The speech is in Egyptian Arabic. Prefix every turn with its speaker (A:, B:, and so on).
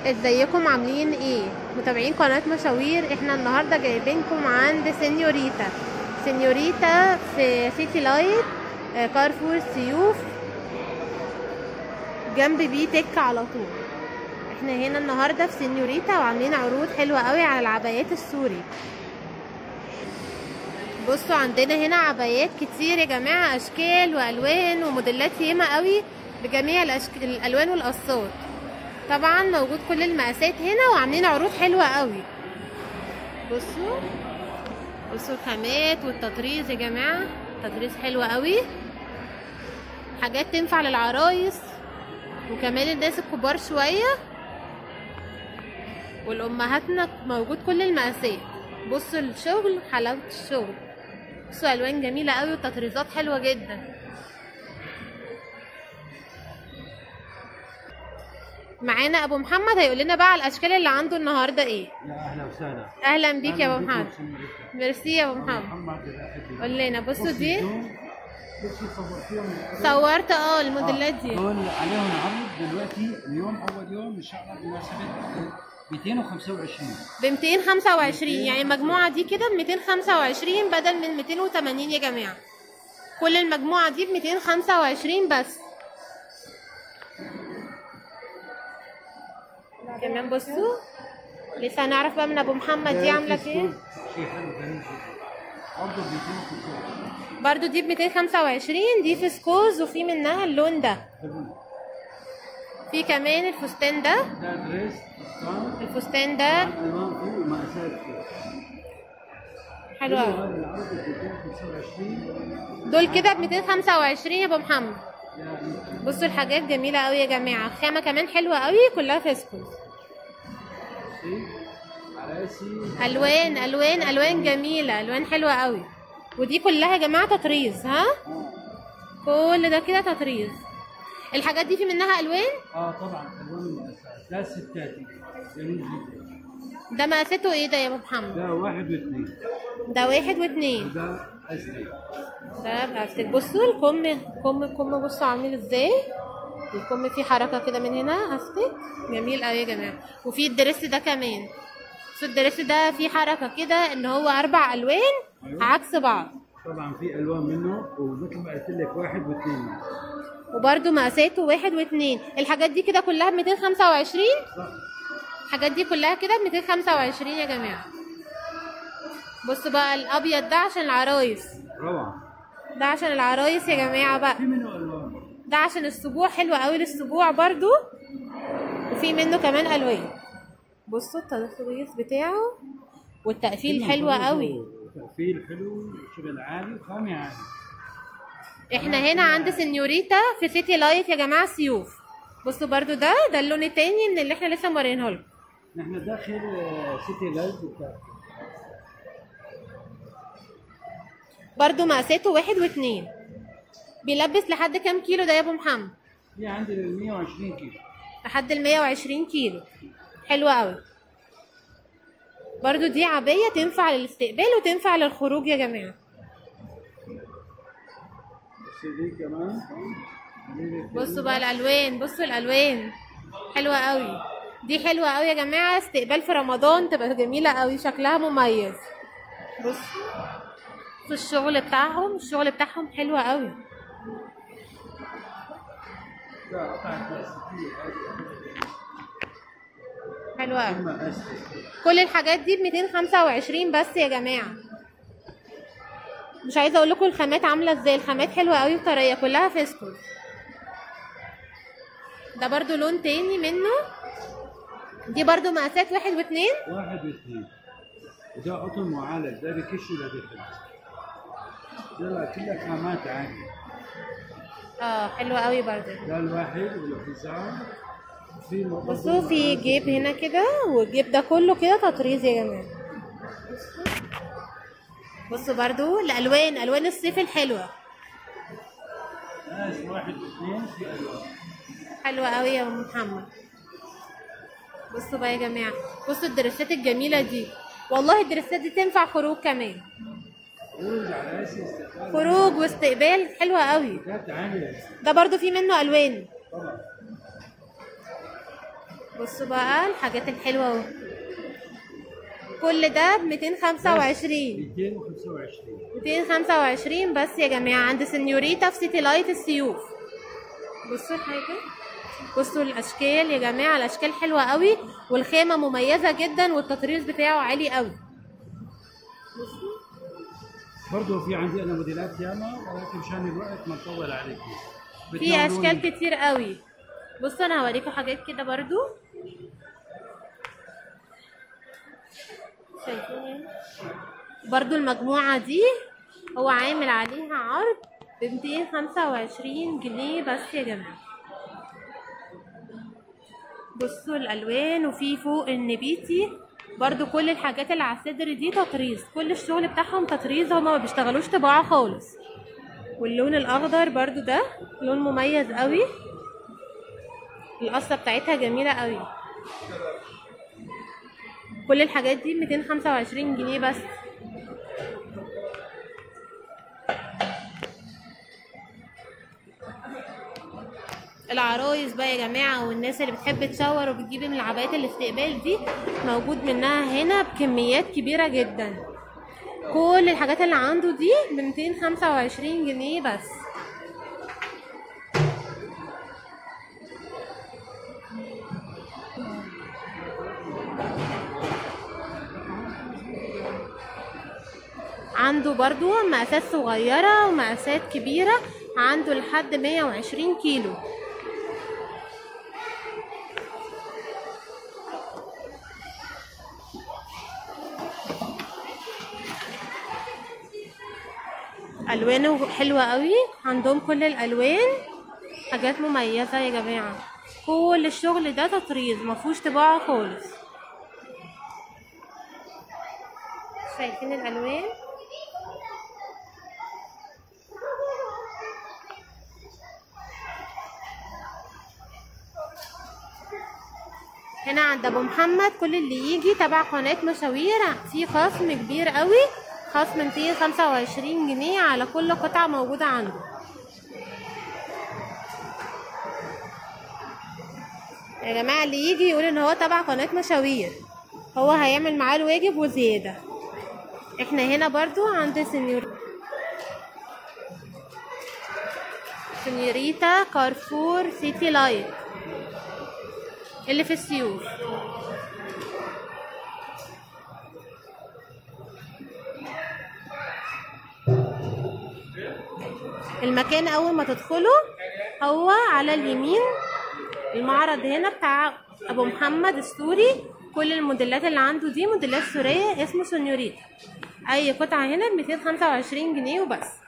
A: ازيكم عاملين ايه متابعين قناة مشاوير احنا النهاردة جايبينكم عند سينيوريتا سينيوريتا في سيتي لايت آه، كارفور سيوف جنب بي تك على طول احنا هنا النهاردة في سينيوريتا وعاملين عروض حلوة قوي على العبايات السوري بصوا عندنا هنا عبايات كتير يا جماعة اشكال والوان وموديلات ياما قوي بجميع الأشك... الالوان والقصات طبعا موجود كل المقاسات هنا وعاملين عروض حلوة قوي بصوا بصوا الخامات والتطريز يا جماعة تطريز حلوة قوي حاجات تنفع للعرايس وكمان الناس الكبار شوية والأمهاتنا موجود كل المقاسات بصوا الشغل حلاوة الشغل بصوا ألوان جميلة قوي والتطريزات حلوة جدا معانا ابو محمد هيقول لنا بقى على الاشكال اللي عنده النهارده ايه
B: يا اهلا وسهلا
A: اهلا بيك يا ابو
B: أهلاً
A: محمد
B: بكم في سينيوريتا.
A: ميرسي يا ابو
B: أنا
A: محمد
B: محمد الأحد.
A: قول لنا بصوا
B: بصي
A: دي
B: دول- بصي صورتيهم
A: صورت اه الموديلات
B: آه،
A: دي
B: دول عليهم عرض دلوقتي اليوم اول يوم ان شاء الله بمناسبه 225
A: ب 225 يعني المجموعه دي كده ب 225 بدل من 280 يا جماعه كل المجموعه دي ب 225 بس كمان بصوا لسه هنعرف بقى من ابو محمد دي عامله
B: في
A: ايه
B: سكول شيء حلو غريب جدا برضه 225
A: برضو دي ب 225 دي فسكوز وفي منها اللون ده
B: حلو.
A: في كمان الفستان ده
B: ده دريس فستان
A: الفستان ده
B: الوان فيه ومقاسات فيه
A: حلو
B: كل
A: قوي
B: هذا العرض ب 225
A: دول كده ب 225 يا ابو محمد
B: يعني
A: بصوا الحاجات جميله قوي يا جماعه خامه كمان حلوه قوي كلها فسكوز
B: شيء على اسي
A: الوان الوان الوان جميله الوان حلوه قوي ودي كلها يا جماعه تطريز ها كل ده كده تطريز الحاجات دي في منها الوان
B: اه طبعا الوان المقاسات ده ستاتي جميل جدا
A: ده مقاساته ايه ده يا ابو محمد
B: ده واحد واثنين
A: ده واحد واتنين
B: وده اسلي
A: ده بلاستيك بصوا الكم الكم الكم بصوا عامل ازاي الكم فيه حركه كده من هنا استك جميل قوي يا جماعه وفي الدرس ده كمان بصوا الدرس ده فيه حركه كده ان هو اربع الوان عكس بعض
B: طبعا في الوان منه ومثل ما قلت لك واحد واثنين
A: وبرده مقاساته واحد واتنين الحاجات دي كده كلها ب 225
B: صح
A: الحاجات دي كلها كده ب 225 يا جماعه بصوا بقى الابيض ده عشان العرايس
B: روعه
A: ده عشان العرايس يا جماعه بقى
B: في منه الوان
A: ده عشان السبوع حلو قوي للسبوع برضو وفي منه كمان الوان بصوا التطريز بتاعه والتقفيل حلوة قوي
B: تقفيل حلو شغل عالي وخامه عالي
A: احنا هنا عند سنيوريتا في سيتي لايت يا جماعة سيوف بصوا برضو ده ده اللون التاني من اللي احنا لسه مورينه لكم
B: نحن داخل آه، سيتي لايت بتاع
A: برضو مقاساته واحد واتنين بيلبس لحد كام كيلو ده يا ابو محمد
B: في عندي ال 120 كيلو
A: لحد ال 120 كيلو حلوة قوي برضو دي عبية تنفع للاستقبال وتنفع للخروج يا جماعة
B: بس دي كمان دي
A: بصوا بقى الالوان بصوا الالوان حلوه قوي دي حلوه قوي يا جماعه استقبال في رمضان تبقى جميله قوي شكلها مميز بصوا بصوا الشغل بتاعهم الشغل بتاعهم حلو قوي
B: ده قطعة بلاستيكية
A: حلو قوي
B: اما اسلي
A: كل الحاجات دي ب 225 بس يا جماعه مش عايزه اقول لكم الخامات عامله ازاي الخامات حلوه قوي وطريه كلها فيسكوز ده برضو لون تاني منه دي برضو مقاسات واحد واتنين
B: واحد واثنين وده قطن معالج ده بكش وده بيخل ده كلها خامات عادي
A: اه حلوه قوي برضو
B: ده الواحد والحزام في مقص-
A: بصوا في جيب هنا كده والجيب ده كله كده تطريز يا جماعه بصوا برضو الالوان الوان الصيف الحلوه
B: ناس واحد واثنين في الوان
A: حلوه قوي يا ام محمد بصوا بقى يا جماعه بصوا الدرسات الجميله دي والله الدرسات دي تنفع خروج كمان
B: خروج على اساس استقبال
A: خروج واستقبال حلوه قوي
B: حاجات عالية
A: ده برضو في منه الوان
B: طبعا
A: بصوا بقى الحاجات الحلوه اهو كل ده ب 225
B: 225
A: 225 بس يا جماعه عند سنيوريتا في سيتي لايت السيوف بصوا الحاجه بصوا الاشكال يا جماعه الاشكال حلوه قوي والخامه مميزه جدا والتطريز بتاعه عالي قوي
B: برضه في عندي انا موديلات ياما ولكن مشان الوقت ما نطول عليكم
A: في اشكال كتير قوي بصوا انا هوريكم حاجات كده برضو شايفين برضو المجموعة دي هو عامل عليها عرض ب 225 جنيه بس يا جماعة بصوا الالوان وفي فوق النبيتي برضو كل الحاجات اللي على الصدر دي تطريز كل الشغل بتاعهم تطريز هما ما بيشتغلوش طباعة خالص واللون الاخضر برضو ده لون مميز قوي القصة بتاعتها جميلة قوي كل الحاجات دي 225 جنيه بس العرايس بقى يا جماعة والناس اللي بتحب تشاور وبتجيب من العبايات الاستقبال دي موجود منها هنا بكميات كبيرة جدا كل الحاجات اللي عنده دي ب 225 جنيه بس عنده برضو مقاسات صغيرة ومقاسات كبيرة عنده لحد 120 كيلو الوانه حلوة قوي عندهم كل الالوان حاجات مميزة يا جماعة كل الشغل ده تطريز مفهوش طباعة خالص شايفين الالوان هنا عند ابو محمد كل اللي يجي تبع قناة مشاوير في خصم كبير قوي خصم 225 جنيه على كل قطعة موجودة عنده يا جماعة اللي يجي يقول ان هو تبع قناة مشاوير هو هيعمل معاه الواجب وزيادة احنا هنا برضو عند سنيور سنيوريتا كارفور سيتي لايت اللي في السيوف المكان اول ما تدخلوا هو على اليمين المعرض هنا بتاع ابو محمد السوري كل الموديلات اللي عنده دي موديلات سورية اسمه سونيوريتا اي قطعة هنا ب 225 جنيه وبس